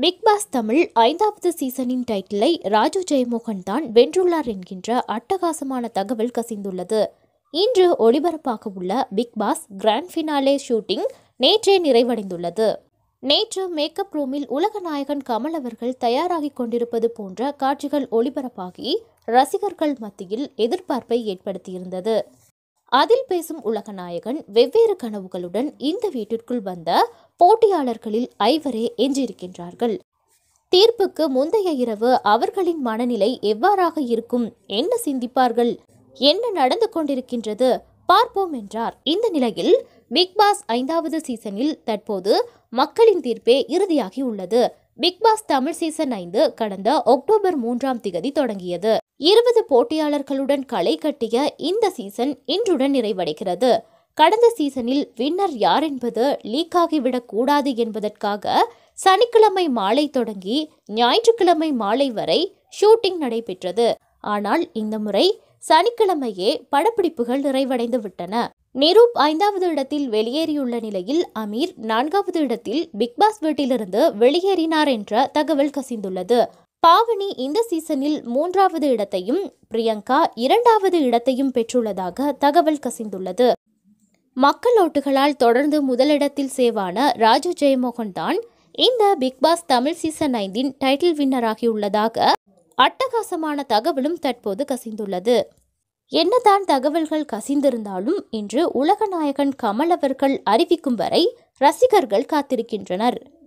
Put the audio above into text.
big pass Tamil ஐந்தாவது சீசனின் டைட்டிலை ராஜு ஜெயமோகன் தான் வென்றுள்ளார் என்கின்ற அட்டகாசமான தகவல் கசிந்துள்ளது இன்று ஒளிபரப்பாக உள்ள Bigg Boss grand finale shooting நேற்றே நிறைவடைந்துள்ளது நேற்று மேக்கப் ரூமில் உலக நாயகன் கமல் அவர்கள் தயாராகிக் கொண்டிருப்பது போன்ற காட்சிகள் ஒளிபரப்பாகி ரசிகர்கள் மத்தியில் எதிர்பார்ப்பை ஏற்படுத்தியிருந்தது அதில் பேசும் உலகநாயகன் வெவ்வேறு கனவுகளுடன் இந்த வீட்டிற்குள் வந்த போட்டியாளர்களில் ஐவரே எஞ்சியிருக்கின்றார்கள் தீர்ப்புக்கு முந்தைய இரவு அவர்களின் மனநிலை எவ்வாறாக இருக்கும் என்ன சிந்திப்பார்கள் என்ன நடந்து கொண்டிருக்கின்றது பார்ப்போம் என்றார் இந்த நிலையில் பிக் பாஸ் ஐந்தாவது சீசனில் தற்போது மக்களின் தீர்ப்பே இறுதியாகி உள்ளது பிக் பாஸ் தமிழ் சீசன் ஐந்து கடந்த அக்டோபர் மூன்றாம் திகதி தொடங்கியது இருபது போட்டியாளர்களுடன் களை கட்டிய இந்த சீசன் இன்றுடன் நிறைவடைகிறது கடந்த சீசனில் வின்னர் யார் என்பது லீக் ஆகிவிடக் கூடாது என்பதற்காக சனிக்கிழமை மாலை தொடங்கி ஞாயிற்றுக்கிழமை மாலை வரை ஷூட்டிங் நடைபெற்றது ஆனால் இந்த முறை சனிக்கிழமையே படப்பிடிப்புகள் நிறைவடைந்து விட்டன நிரூப் ஐந்தாவது இடத்தில் வெளியேறியுள்ள நிலையில் அமீர் நான்காவது இடத்தில் பிக்பாஸ் வீட்டிலிருந்து வெளியேறினார் என்ற தகவல் கசிந்துள்ளது பாவனி இந்த சீசனில் மூன்றாவது இடத்தையும் பிரியங்கா இரண்டாவது இடத்தையும் பெற்றுள்ளதாக தகவல் கசிந்துள்ளது மக்கள் ஓட்டுகளால் தொடர்ந்து முதலிடத்தில் சேவான ராஜு ஜெயமோகன் தான் இந்த பிக்பாஸ் தமிழ் சீசன் ஐந்தின் டைட்டில் வின்னராகியுள்ளதாக அட்டகாசமான தகவலும் தற்போது கசிந்துள்ளது என்னதான் தகவல்கள் கசிந்திருந்தாலும் இன்று உலகநாயகன் கமல் அவர்கள் அறிவிக்கும் வரை ரசிகர்கள் காத்திருக்கின்றனர்